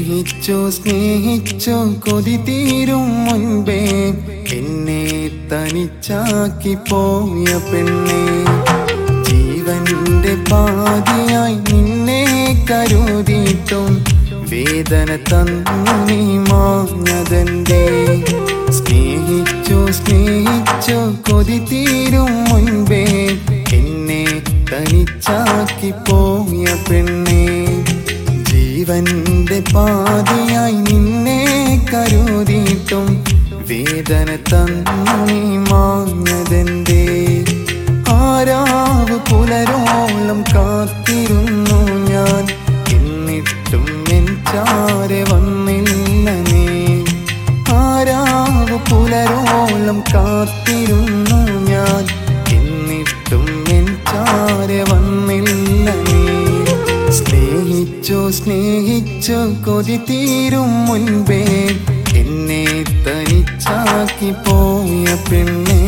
സ്നേഹിച്ചു സ്നേഹിച്ചു കൊതി തീരും മുൻപേ എന്നെ തനിച്ചാക്കി പോയ പെണ്ണെ ജീവന്റെ പാതിയായി നിന്നെ കരുതിയിട്ടും വേദന തന്നു നീ മാഞ്ഞതന്റെ സ്നേഹിച്ചു സ്നേഹിച്ചു കൊതി തീരും മുൻപേ എന്നെ തനിച്ചാക്കി പോയ പെണ്ണെ ജീവന്റെ പാതിയായി നിന്നെ കരുതിയിട്ടും വേദന തന്നു നീ മാഞ്ഞതെന്റെ ആരാവ് പുലരോളം കാത്തിരുന്നു ഞാൻ എന്നിട്ടും എൻ ചാരെ വന്നില്ല നീ ആരാവ് പുലരോളം കാത്തിരുന്നു ഞാൻ എന്നിട്ടും എൻ ചാരെ വന്നില്ല നീ സ്നേഹിച്ചു സ്നേഹിച്ചു കൊതി തീരും മുൻപേ എന്നെ തനിച്ചാക്കി പോയ പെണ്ണേ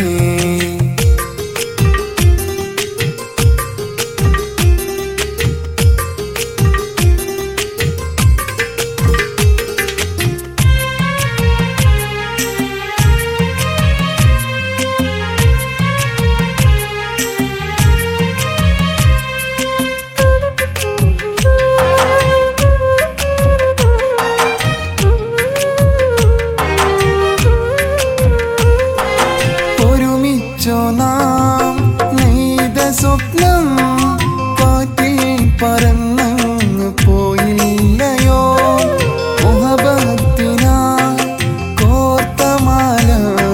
ഒരുമിച്ചോ നാം നെയ്ത സ്വപ്നം കാറ്റിൽ പറന്നങ്ങ് പോയില്ലയോ മുഹബത്തിനാ കോർത്തമാല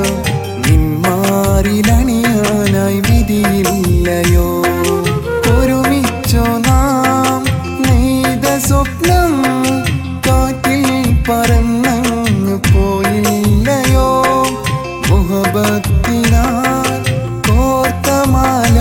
നിന്മാറിലണിയാനായി വിധിയില്ലയോ ഒരുമിച്ചോ നാം നെയ്ത സ്വപ്നം കാറ്റിൽ പറന്നങ്ങ് പോയില്ലയോ മുഹബത്തിനാൽ കോർത്തമാല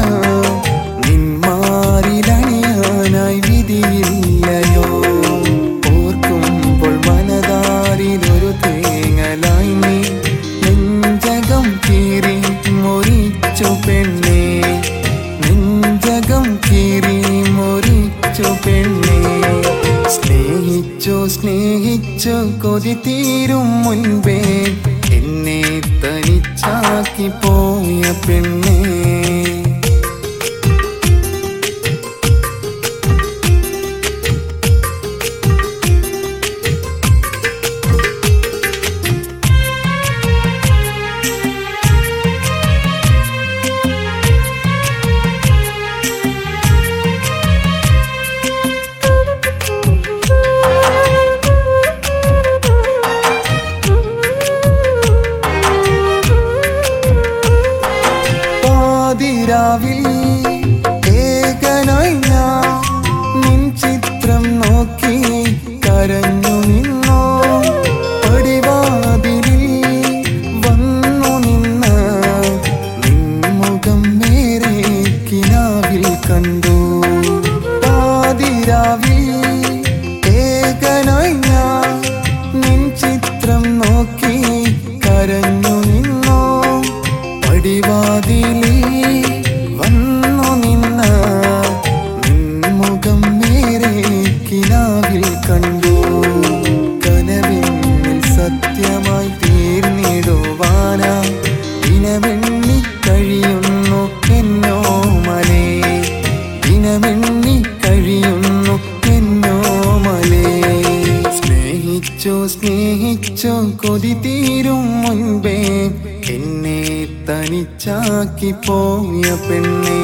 നിന്മാറിലണിയാനായി വിധിയില്ലയോ ഓർക്കുമ്പോൾ മനതാരിലൊരു തേങ്ങലായി നീ നെഞ്ചകം കീറി മുറിച്ചു പെണ്ണേ നെഞ്ചകം കീറി മുറിച്ചു പെണ്ണേ സ്നേഹിച്ചു സ്നേഹിച്ചു കൊതി തീരും മുൻപേ എന്നെ തനിച്ചാക്കി പോയ പെണ്ണേ പാതിരാവിൽ ഏകനായി ഞാൻ നിൻ ചിത്രം നോക്കി കരഞ്ഞു നിന്നോ പടിവാതിലിൽ വന്നു നിന്ന നിൻമുഖം മേരെ കിനാവിൽ കണ്ടു പാതിരാവിൽ ഏകനായി ഞാൻ നിൻ ചിത്രം നോക്കി കരഞ്ഞു നിന്നോ പടിവാതിലിൽ വന്നു നിന്ന നിൻമുഖം മേരെ കിനാവിൽ കണ്ടു കനവിന്നിൽ സത്യമായി തീർന്നിടുവാന ദിനമെണ്ണി കഴിയുന്നു എന്നോ മലേ ദിനമെണ്ണി കഴിയുന്നു എന്നോ മലേ സ്നേഹിച്ചു സ്നേഹിച്ചു കൊതി തീരും മുൻപേ എന്നെ തനിച്ചാക്കി പോയ പെണ്ണെ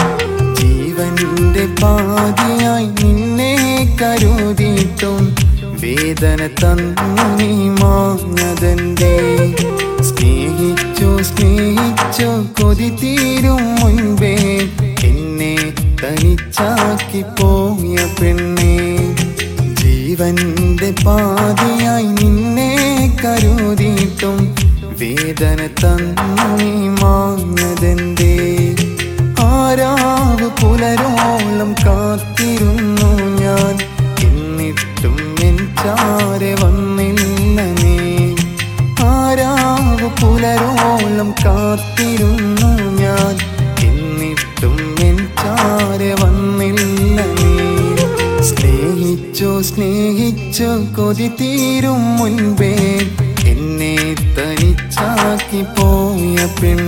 ജീവന്റെ പാതിയായി നിന്നെ കരുതിയിട്ടും വേദന തന്നു നീ മാഞ്ഞതന്റെ സ്നേഹിച്ചു സ്നേഹിച്ചു കൊതി തീരും മുൻപേ എന്നെ തനിച്ചാക്കി പോയ പെണ്ണെ ജീവന്റെ പാതിയായി നിന്നെ കരുതിയിട്ടും വേദന തന്നു നീ മാഞ്ഞതെന്റെ ആരാവ് പുലരോളം കാത്തിരുന്നു ഞാൻ എന്നിട്ടും എൻ ചാരെ വന്നില്ല നീ ആരാവ് പുലരോളം കാത്തിരുന്നു ഞാൻ എന്നിട്ടും എൻ ചാരെ വന്നില്ല നീ സ്നേഹിച്ചു സ്നേഹിച്ചു കൊതിച്ചു കൊതി തീരും മുൻപേ എന്നെ തനിച്ചാക്കി പോയ പെണ്ണ്